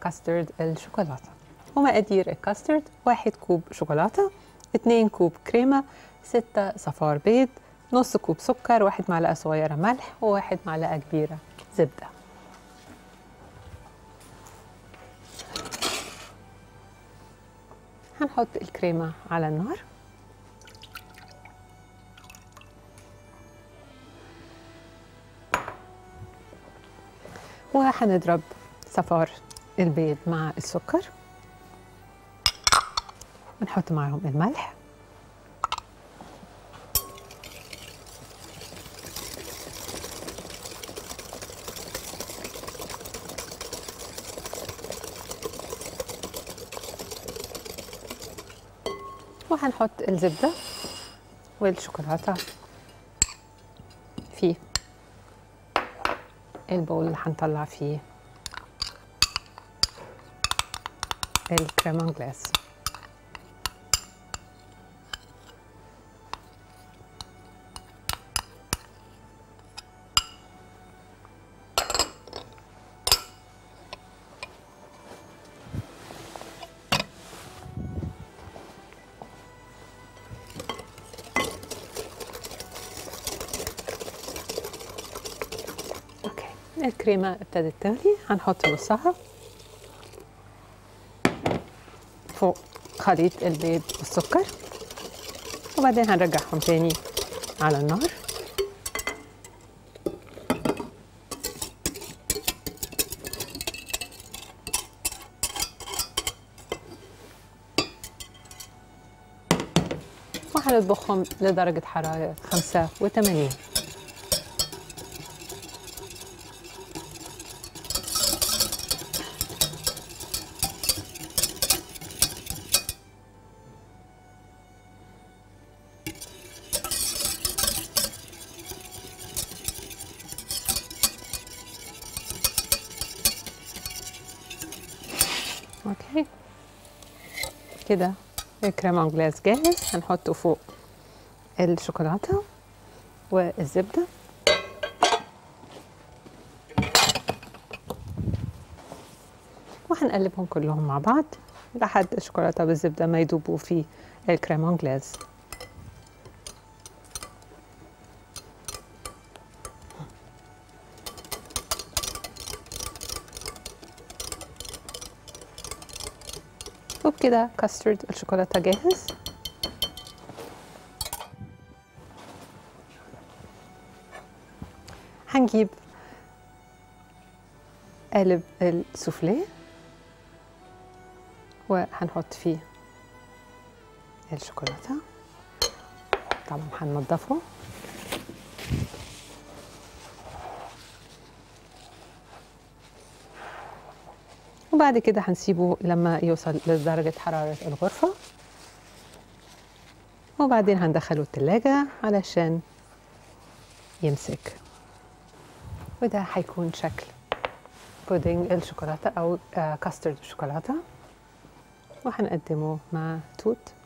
كاسترد الشوكولاتة ومقادير الكاسترد واحد كوب شوكولاتة اتنين كوب كريمة ستة صفار بيض نص كوب سكر واحد معلقة صغيرة ملح وواحد معلقة كبيرة زبدة هنحط الكريمة على النار وهنضرب صفار البيض مع السكر ونحط معاهم الملح وهنحط الزبدة والشوكولاتة في البول اللي هنطلع فيه الكريم جلاس اوكي الكريمه ابتدت تغلي هنحط نصها فوق خليط البيض والسكر وبعدين هنرجعهم تاني على النار وهنطبخهم لدرجة حرارة 85 اوكي كده الكريم انجلاس جاهز هنحطه فوق الشوكولاته والزبده وهنقلبهم كلهم مع بعض لحد الشوكولاته بالزبده ما يدوبوا في الكريم انجلاس وبكده كاسترد الشوكولاته جاهز هنجيب قالب السوفليه وهنحط فيه الشوكولاته طبعا هننضفه وبعد كده هنسيبه لما يوصل لدرجة حرارة الغرفة وبعدين هندخله التلاجة علشان يمسك وده هيكون شكل بودنج الشوكولاتة أو كاسترد الشوكولاتة وهنقدمه مع توت